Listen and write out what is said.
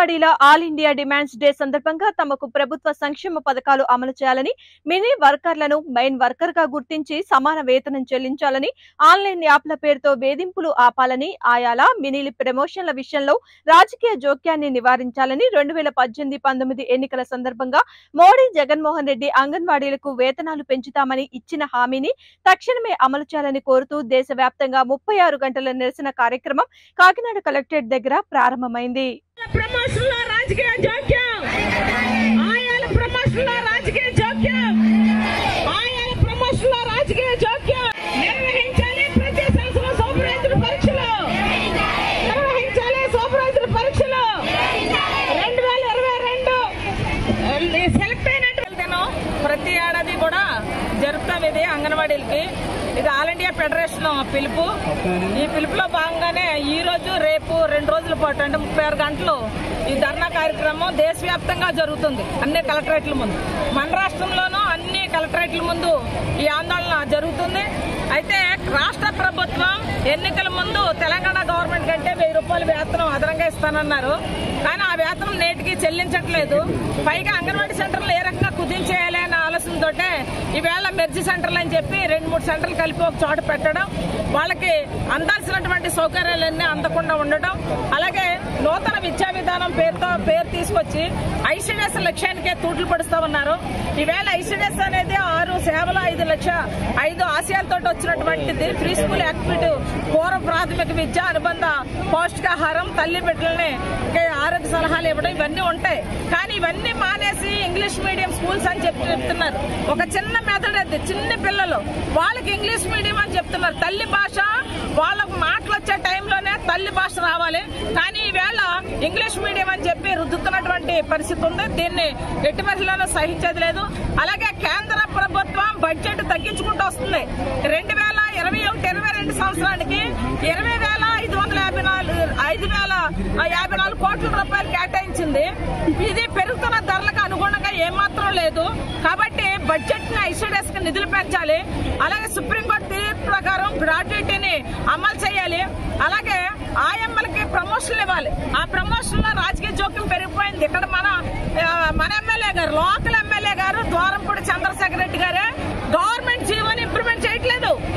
అంగన్వాడీల all India demands day సందర్భంగా తమకు ప్రభుత్వ సంక్షేమ పథకాలు అమలు చేయాలని మినీ వర్కర్లను మెయిన్ వర్కర్ గా గుర్తించి సమాన వేతనం చెల్లించాలని ఆన్లైన్ యాప్ల పేరుతో వేధింపులు ఆపాలని ఆయాల మినీలి ప్రమోషన్ల విషయంలో రాజకీయ జోక్యాన్ని నివారించాలని రెండు వేల పద్దెనిమిది పంతొమ్మిది ఎన్నికల సందర్భంగా మోడీ జగన్మోహన్ రెడ్డి అంగన్వాడీలకు వేతనాలు పెంచుతామని ఇచ్చిన హామీని తక్షణమే అమలు చేయాలని కోరుతూ దేశవ్యాప్తంగా ముప్పై ఆరు గంటల నిరసన కార్యక్రమం కాకినాడ కలెక్టరేట్ దగ్గర ప్రారంభమైంది ప్రమోషన్లో రాజకీయ జోక్యం ఆయాల ప్రమోషన్లో రాజకీయ జోక్యం ఆయాల ప్రమోషన్లో రాజకీయ జోక్యం నిర్వహించాలి ప్రతి సంవత్సరం సూపర్వైజర్ పరీక్షలు నిర్వహించాలి సూపర్వైజర్ పరీక్షలు రెండు వేల ఇరవై రెండు సెలెక్ట్ అయినట్టు ప్రతి ఏడాది కూడా జరుపుతాం ఇది అంగన్వాడీలకి ఇది ఆల్ ఇండియా ఫెడరేషన్ పిలుపు ఈ పిలుపులో భాగంగానే ఈ రోజు రేపు రెండు రోజుల పాటు అంటే ముప్పై ఆరు గంటలు ఈ ధర్నా కార్యక్రమం దేశవ్యాప్తంగా జరుగుతుంది అన్ని కలెక్టరేట్ల ముందు మన రాష్ట్రంలోనూ అన్ని కలెక్టరేట్ల ముందు ఈ ఆందోళన జరుగుతుంది అయితే రాష్ట్ర ప్రభుత్వం ఎన్నికల ముందు తెలంగాణ గవర్నమెంట్ కంటే వెయ్యి రూపాయల వేతనం అదనంగా ఇస్తానన్నారు కానీ ఆ వేతనం నేటికి చెల్లించట్లేదు పైగా అంగన్వాడీ సెంటర్లు ఏ రకంగా కుదించేయాలి అనే ఆలోచనతో ఈవేళ మెర్జీ సెంటర్లు అని చెప్పి రెండు మూడు సెంటర్లు కలిపి ఒక చోట పెట్టడం వాళ్ళకి అందాల్సినటువంటి సౌకర్యాలన్నీ అందకుండా ఉండటం అలాగే నూతన విద్యా విధానం పేరుతో పేరు తీసుకొచ్చి ఐసీడీఎస్ లక్ష్యానికే తూట్లు పడుస్తూ ఉన్నారు ఈవేళ ఐసీడీఎస్ అనేది ఆరు సేవలు ఐదు లక్ష ఐదు ఆశయాలతో వచ్చినటువంటిది ప్రీ స్కూల్ యాక్టివిటీ పూర్వ ప్రాథమిక విద్య అనుబంధ పౌష్టికాహారం తల్లి బిడ్డలని ఇంకా ఆరోగ్య సలహాలు ఇవ్వడం ఇవన్నీ ఉంటాయి కానీ ఇవన్నీ మానేసి ఇంగ్లీష్ మీడియం స్కూల్స్ అని చెప్పి చెప్తున్నారు ఒక చిన్న మెథడ్ అది చిన్న పిల్లలు వాళ్ళకి ఇంగ్లీష్ మీడియం అని చెప్తున్నారు తల్లి భాష వాళ్ళకు మాటలు వచ్చే టైంలోనే తల్లి భాష రావాలి కానీ ఈవేళ ఇంగ్లీష్ మీడియం అని చెప్పి రుద్దుతున్నటువంటి పరిస్థితి ఉంది దీన్ని ఎట్టి పరిస్థితుల్లో సహించేది లేదు అలాగే కేంద్ర ప్రభుత్వం బడ్జెట్ తగ్గించుకుంటూ వస్తుంది రెండు వేల ఇరవై ఒకటి ఇరవై రెండు సంవత్సరానికి ఇరవై వేల ఐదు వందల యాభై నాలుగు ఐదు వేల యాభై నాలుగు కోట్ల రూపాయలు కేటాయించింది ఇది పెరుగుతున్న ధరలకు అనుగుణంగా ఏమాత్రం లేదు కాబట్టి బడ్జెట్ ని ఐసీడీఎస్ కి నిధులు పెంచాలి అలాగే సుప్రీంకోర్టు తీర్పు ప్రకారం గ్రాడ్యుయేటీని అమలు చేయాలి అలాగే ఆయమ్మలకి ప్రమోషన్లు ఇవ్వాలి ఆ ప్రమోషన్ లో రాజకీయ జోక్యం పెరిగిపోయింది ఇక్కడ మన ఆ, మన ఎమ్మెల్యే గారు లోకల్ ఎమ్మెల్యే గారు ద్వారంపూడి చంద్రశేఖర్ రెడ్డి గారే